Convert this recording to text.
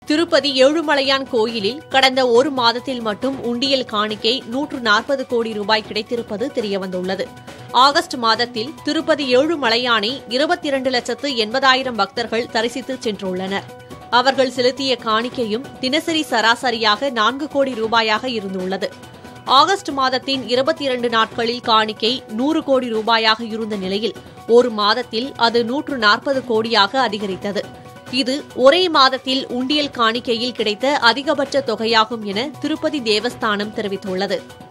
திருப்பதி ஏழுமலையான் கோயிலில் கடந்த ஒரு மாதத்தில் மட்டும் உண்டியல் காணிக்கை நூற்று நாற்பது கோடி ரூபாய் கிடைத்திருப்பது தெரியவந்துள்ளது ஆகஸ்ட் மாதத்தில் திருப்பதி ஏழுமலையானை இருபத்தி இரண்டு லட்சத்து எண்பதாயிரம் பக்தர்கள் தரிசித்து சென்றுள்ளனர் அவர்கள் செலுத்திய காணிக்கையும் தினசரி சராசரியாக நான்கு கோடி ரூபாயாக இருந்துள்ளது ஆகஸ்ட் மாதத்தின் இருபத்தி இரண்டு நாட்களில் காணிக்கை நூறு கோடி ரூபாயாக இருந்த நிலையில் ஒரு மாதத்தில் அது நூற்று நாற்பது கோடியாக அதிகரித்தது இது ஒரே மாதத்தில் உண்டியல் காணிக்கையில் கிடைத்த அதிகபட்ச தொகையாகும் என திருப்பதி தேவஸ்தானம் தெரிவித்துள்ளது